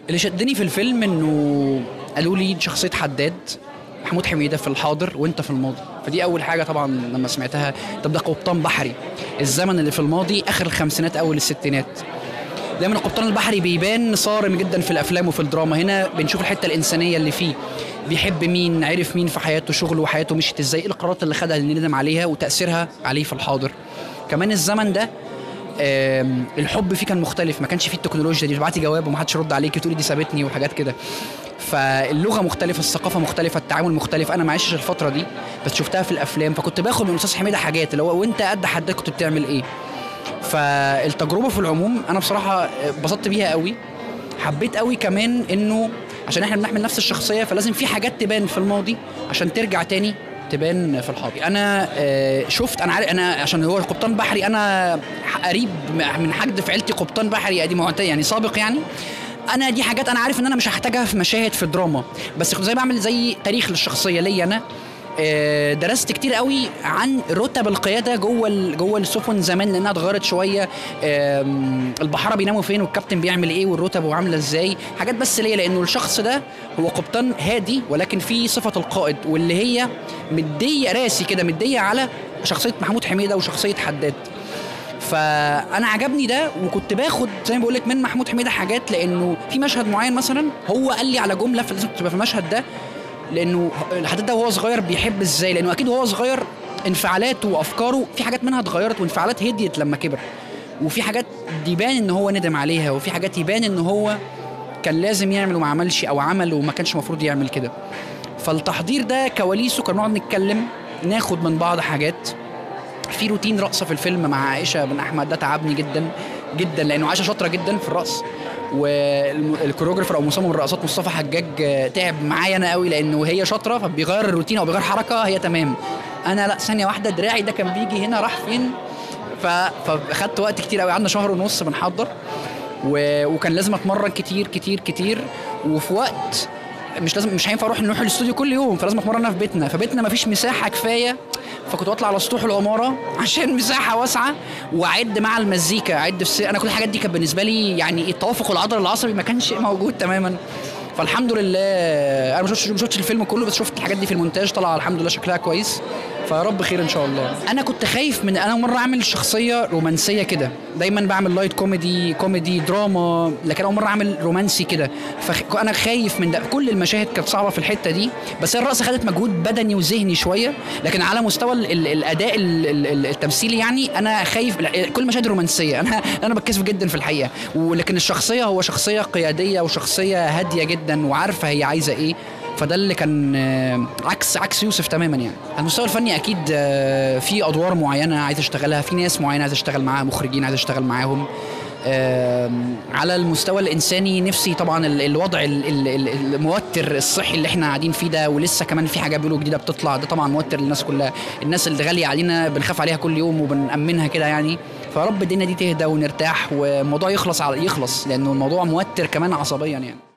اللي شدني في الفيلم انه قالوا لي شخصيه حداد محمود حميده في الحاضر وانت في الماضي فدي اول حاجه طبعا لما سمعتها طب ده قبطان بحري الزمن اللي في الماضي اخر الخمسينات اول الستينات دايما القبطان البحري بيبان صارم جدا في الافلام وفي الدراما هنا بنشوف الحته الانسانيه اللي فيه بيحب مين عرف مين في حياته شغله وحياته مشيت ازاي ايه القرارات اللي خدها اللي ندم عليها وتاثيرها عليه في الحاضر كمان الزمن ده آم، الحب فيه كان مختلف ما كانش فيه التكنولوجيا دي تبعتي جواب ومحدش يرد عليكي تقولي دي سابتني وحاجات كده فاللغه مختلفه الثقافه مختلفه التعامل مختلف انا ما عشتش الفتره دي بس شفتها في الافلام فكنت باخد من الاستاذ حميده حاجات اللي هو وانت قد حداد كنت بتعمل ايه فالتجربه في العموم انا بصراحه اتبسطت بيها قوي حبيت قوي كمان انه عشان احنا بنحمل نفس الشخصيه فلازم في حاجات تبان في الماضي عشان ترجع تاني تبان في الحاضر انا آه، شفت انا عارف انا عشان هو قبطان بحري انا قريب من حد في عيلتي قبطان بحري قديم معتاد يعني سابق يعني انا دي حاجات انا عارف ان انا مش هحتاجها في مشاهد في الدراما بس كنت زي بعمل زي تاريخ للشخصيه ليا انا آه، درست كتير قوي عن رتب القياده جوه ال- جوه السفن زمان لانها اتغيرت شويه آم، البحاره بيناموا فين والكابتن بيعمل ايه والرتب وعامله ازاي حاجات بس ليا لانه الشخص ده هو قبطان هادي ولكن فيه صفه القائد واللي هي مديه راسي كده مديه على شخصيه محمود حميده وشخصيه حداد فانا عجبني ده وكنت باخد زي ما بقول لك من محمود حميده حاجات لانه في مشهد معين مثلا هو قال لي على جمله لازم تبقى في المشهد ده لانه الحداد ده وهو صغير بيحب ازاي لانه اكيد وهو صغير انفعالاته وافكاره في حاجات منها اتغيرت وانفعالات هديت لما كبر وفي حاجات يبان ان هو ندم عليها وفي حاجات يبان ان هو كان لازم يعمل وما عملش او عمل وما كانش المفروض يعمل كده فالتحضير ده كواليسه كنا نقعد نتكلم ناخد من بعض حاجات في روتين رقصه في الفيلم مع عائشه بن احمد ده تعبني جدا جدا لانه عائشه شاطره جدا في الرقص والكوريوجرافر او مصمم الرقصات مصطفى حجاج آه، تعب معايا انا قوي لانه هي شاطره فبيغير الروتين او بيغير حركه هي تمام انا لا ثانيه واحده دراعي ده كان بيجي هنا راح فين ف... فاخدت وقت كتير قوي قعدنا شهر ونص بنحضر و... وكان لازم اتمرن كتير كتير كتير وفي وقت مش لازم مش هينفع اروح نروح الاستوديو كل يوم فلازم اتمرن أنا في بيتنا فبيتنا مفيش مساحه كفايه فكنت بطلع على سطوح العماره عشان مساحه واسعه واعد مع المزيكا اعد في الس- انا كل الحاجات دي كانت بالنسبه لي يعني التوافق العضلي العصبي ما كانش موجود تماما فالحمد لله انا ما شفتش ما شفتش الفيلم كله بس شفت الحاجات دي في المونتاج طلع الحمد لله شكلها كويس فيا رب خير ان شاء الله انا كنت خايف من انا مره اعمل شخصيه رومانسيه كده دايما بعمل لايت كوميدي كوميدي دراما لكن اول مره اعمل رومانسي كده فانا خايف من ده كل المشاهد كانت صعبه في الحته دي بس هي الرقصه خدت مجهود بدني وذهني شويه لكن على مستوى ال ال الاداء ال ال ال التمثيلي يعني انا خايف لا، كل المشاهد رومانسيه انا انا بتكسف جدا في الحقيقه ولكن الشخصيه هو شخصيه قياديه وشخصيه هاديه جدا وعارفه هي عايزه ايه فده اللي كان آه، عكس عكس يوسف تماما يعني على المستوى الفني اكيد آه، في ادوار معينه عايز اشتغلها في ناس معينه عايز اشتغل معاها مخرجين عايز اشتغل معاهم آم، على المستوى الانساني نفسي طبعا ال- الوضع ال- ال- ال- الموتر الصحي اللي احنا قاعدين فيه ده ولسه كمان في حاجه بيقولوا جديده بتطلع ده طبعا موتر للناس كلها الناس اللي غاليه علينا بنخاف عليها كل يوم وبنأمنها كده يعني فرب الدنيا دي تهدى ونرتاح والموضوع يخلص على يخلص لانه الموضوع موتر كمان عصبيا يعني